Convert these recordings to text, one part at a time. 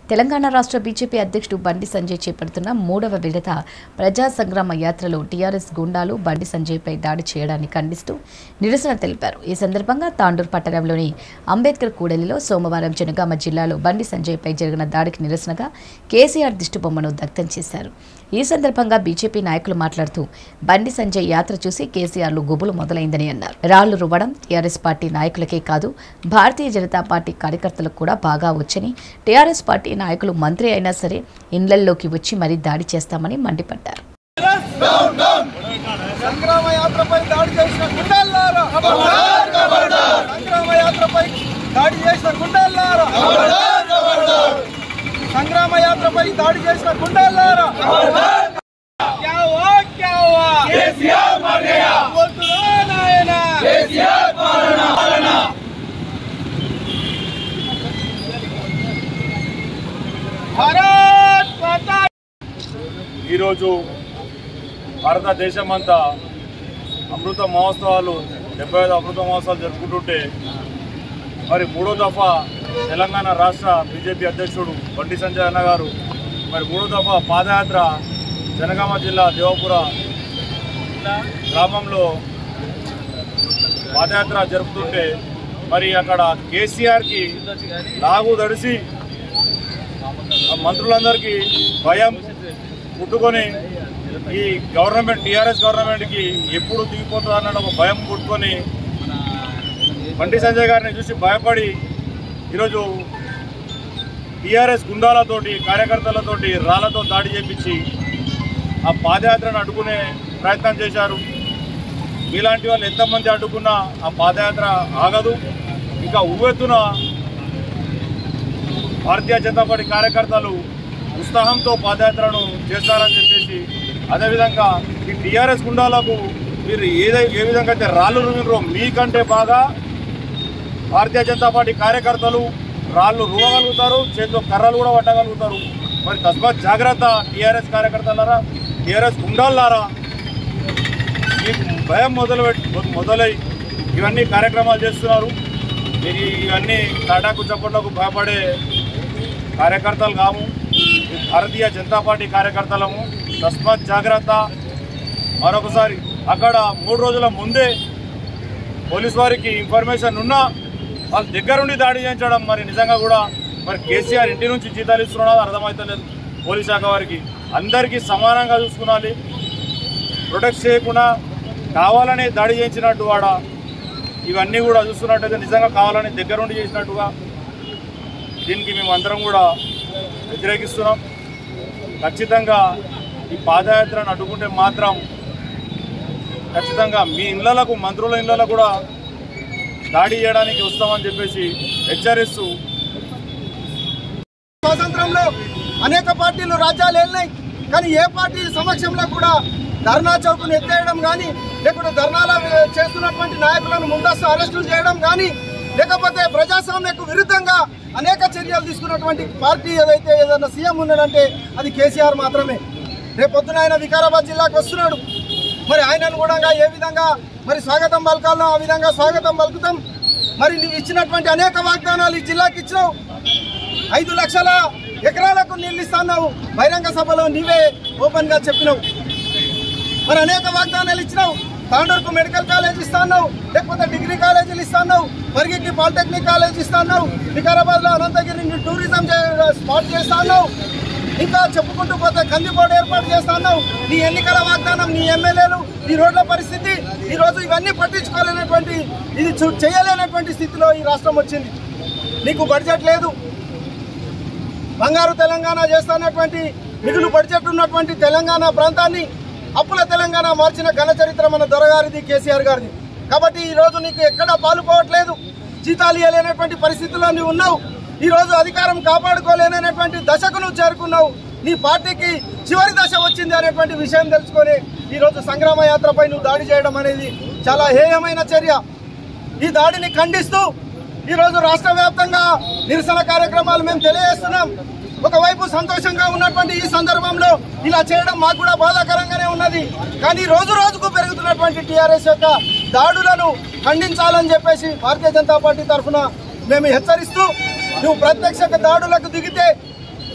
తెలంగాణ రాష్ట్ర బీజేపీ అధ్యక్షుడు బండి సంజయ్ చేపడుతున్న మూడవ విడత ప్రజా సంగ్రామ యాత్రలో టీఆర్ఎస్ గుండాలు బండి సంజయ్పై దాడి చేయడాన్ని ఖండిస్తూ నిరసన తెలిపారు ఈ సందర్భంగా తాండూరు పట్టణంలోని అంబేద్కర్ కూడలిలో సోమవారం జనగామ జిల్లాలో బండి సంజయ్పై జరిగిన దాడికి నిరసనగా కేసీఆర్ దిష్టిబొమ్మను దగ్ధం చేశారు ఈ సందర్భంగా బీజేపీ నాయకులు మాట్లాడుతూ బండి సంజయ్ యాత్ర చూసి కేసీఆర్లు గుబులు మొదలైందని అన్నారు రాళ్లు రువ్వడం టీఆర్ఎస్ పార్టీ నాయకులకే కాదు భారతీయ జనతా పార్టీ కార్యకర్తలకు కూడా బాగా వచ్చని టీఆర్ఎస్ పార్టీ నాయకులు మంత్రి అయినా సరే ఇండ్లల్లోకి వచ్చి మరీ దాడి చేస్తామని మండిపడ్డారు సంగ్రామ యాత్రపై దాడి చేసిన గుండెల్లారా సంగ్రామ యాత్రపై దాడి చేసిన గుండెల్లారా సంగ్రామ యాత్రపై దాడి చేసిన గుండెల్లారా क्या हुआ क्या हुआ केसीआर मर गया बोल तो नायना केसीआर मारना भारत माता ఈరోజు భారతదేశమంతా అమృత మహోత్సవాలు డెబ్బై ఐదు అమృత మహోత్సవాలు జరుపుకుంటుంటే మరి మూడో దఫా తెలంగాణ రాష్ట్ర బీజేపీ అధ్యక్షుడు బండి సంజయ్ అన్న గారు మరి మూడో దఫా పాదయాత్ర జనగామ జిల్లా దేవపుర గ్రామంలో పాదయాత్ర జరుపుతుంటే మరి అక్కడ కేసీఆర్కి లాగు దడిసి ఆ మంత్రులందరికీ భయం పుట్టుకొని ఈ గవర్నమెంట్ టీఆర్ఎస్ గవర్నమెంట్కి ఎప్పుడు దిగిపోతుంది అన్న ఒక భయం పుట్టుకొని బండి సంజయ్ గారిని చూసి భయపడి ఈరోజు టీఆర్ఎస్ గుండాలతోటి కార్యకర్తలతోటి రాళ్లతో దాడి చేపించి ఆ పాదయాత్రను అడ్డుకునే ప్రయత్నం చేశారు మీలాంటి వాళ్ళు ఎంతమంది అడ్డుకున్నా ఆ పాదయాత్ర ఆగదు ఇంకా ఉవ్వెత్తున భారతీయ జనతా పార్టీ కార్యకర్తలు ఉత్సాహంతో పాదయాత్రను చేస్తారని చెప్పేసి అదేవిధంగా ఈ టీఆర్ఎస్ గుండాలకు మీరు ఏదై ఏ విధంగా అయితే రాళ్ళు రుమినరో మీకంటే బాగా భారతీయ జనతా పార్టీ కార్యకర్తలు రాళ్ళు రువగలుగుతారు చేతితో కర్రలు కూడా పట్టగలుగుతారు మరి తస్మాత్ జాగ్రత్త టీఆర్ఎస్ కార్యకర్తలారా టీఆర్ఎస్ గుండాలారా మీకు భయం మొదలు పెట్టి మొదలై ఇవన్నీ కార్యక్రమాలు చేస్తున్నారు మీరు ఇవన్నీ తాటాకు చప్పట్లకు భయపడే కార్యకర్తలు కాము ఈ భారతీయ జనతా పార్టీ కార్యకర్తలము తస్మాత్ జాగ్రత్త మరొకసారి అక్కడ మూడు రోజుల ముందే పోలీస్ వారికి ఇన్ఫర్మేషన్ ఉన్నా వాళ్ళ దగ్గరుండి దాడి చేయించడం మరి నిజంగా కూడా మరి కేసీఆర్ ఇంటి నుంచి జీతాలు ఇస్తున్నాడో అర్థమవుతలేదు పోలీస్ శాఖ వారికి అందరికీ సమానంగా చూసుకోవాలి ప్రొటెక్ట్ చేయకుండా కావాలని దాడి చేయించినట్టు వాడ ఇవన్నీ కూడా చూస్తున్నట్టయితే నిజంగా కావాలని దగ్గరుండి చేసినట్టుగా దీనికి మేము అందరం కూడా వ్యతిరేకిస్తున్నాం ఖచ్చితంగా ఈ పాదయాత్రను అడ్డుకుంటే మాత్రం ఖచ్చితంగా మీ ఇళ్లకు మంత్రుల ఇళ్లలో కూడా దాడి చేయడానికి వస్తామని చెప్పేసి హెచ్చరిస్తూ స్వాతంత్రంలో అనేక పార్టీలు రాజ్యాలు వెళ్ళినాయి కానీ ఏ పార్టీ సమక్షంలో కూడా ధర్నా చౌకును ఎత్తేయడం కానీ లేకుంటే ధర్నాల చేస్తున్నటువంటి నాయకులను ముందస్తు అరెస్టులు చేయడం కానీ లేకపోతే ప్రజాస్వామ్యకు విరుద్ధంగా అనేక చర్యలు తీసుకున్నటువంటి పార్టీ ఏదైతే ఏదైనా సీఎం ఉన్నాడంటే అది కేసీఆర్ మాత్రమే రేపొద్దున ఆయన వికారాబాద్ జిల్లాకు వస్తున్నాడు మరి ఆయనను కూడా ఏ విధంగా మరి స్వాగతం పలకాలో ఆ విధంగా స్వాగతం పలుకుతాం మరి నువ్వు ఇచ్చినటువంటి అనేక వాగ్దానాలు ఈ జిల్లాకి ఇచ్చినావు ఐదు లక్షల ఎకరాలకు నీళ్ళు ఇస్తున్నావు బహిరంగ సభలో నీవే ఓపెన్ గా చెప్పినావు మరి అనేక వాగ్దానాలు ఇచ్చినావు తాండూరుకు మెడికల్ కాలేజ్ ఇస్తున్నావు లేకపోతే డిగ్రీ కాలేజీలు ఇస్తున్నావు పరిగికి పాలిటెక్నిక్ కాలేజ్ ఇస్తున్నావు వికారాబాద్ లో అనంతగిరి టూరిజం చే- స్పాట్ చేస్తున్నావు ఇంకా చెప్పుకుంటూ పోతే కందిపోటు ఏర్పాటు చేస్తున్నావు నీ ఎన్నికల వాగ్దానం నీ ఎమ్మెల్యేలు ఈ రోడ్ల పరిస్థితి ఈ రోజు ఇవన్నీ పట్టించుకోలేనటువంటి ఇది చూ- చేయలేనటువంటి స్థితిలో ఈ రాష్ట్రం వచ్చింది నీకు బడ్జెట్ లేదు బంగారు తెలంగాణ చేస్తున్నటువంటి మిగులు బడ్జెట్ ఉన్నటువంటి తెలంగాణ ప్రాంతాన్ని అప్పుల తెలంగాణ మార్చిన ఘన చరిత్ర మన దొరగారిది కేసీఆర్ గారిది కాబట్టి ఈ రోజు నీకు ఎక్కడా పాలుపోవట్లేదు జీతాలు ఇవ్వలేనటువంటి పరిస్థితుల్లో నువ్వు ఉన్నావు ఈ రోజు అధికారం కాపాడుకోలేనటువంటి దశకు నువ్వు చేరుకున్నావు నీ పార్టీకి చివరి దశ వచ్చింది అనేటువంటి విషయం తెలుసుకొని ఈ రోజు సంగ్రామ యాత్రపై నువ్వు దాడి చేయడం అనేది చాలా హేయమైన చర్య ఈ దాడిని ఖండిస్తూ ఈ రోజు రాష్ట్ర వ్యాప్తంగా నిరసన కార్యక్రమాలు మేము తెలియజేస్తున్నాం ఒకవైపు సంతోషంగా ఉన్నటువంటి ఈ సందర్భంలో ఇలా చేయడం మాకు కూడా బాధాకరంగానే ఉన్నది కానీ రోజు రోజుకు పెరుగుతున్నటువంటి టీఆర్ఎస్ యొక్క దాడులను ఖండించాలని చెప్పేసి భారతీయ జనతా పార్టీ తరఫున మేము హెచ్చరిస్తూ నువ్వు ప్రత్యక్ష దాడులకు దిగితే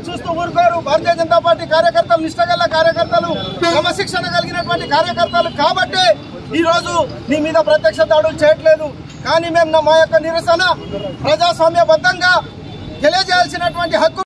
చూస్తూ ఊరుకోరు భారతీయ జనతా పార్టీ కార్యకర్తలు నిష్టగల కార్యకర్తలు క్రమశిక్షణ కలిగినటువంటి కార్యకర్తలు కాబట్టే ఈ రోజు నీ మీద ప్రత్యక్ష దాడులు చేయట్లేదు కానీ మేము నా- మా యొక్క నిరసన ప్రజాస్వామ్యబద్ధంగా తెలియజేయాల్సినటువంటి హక్కు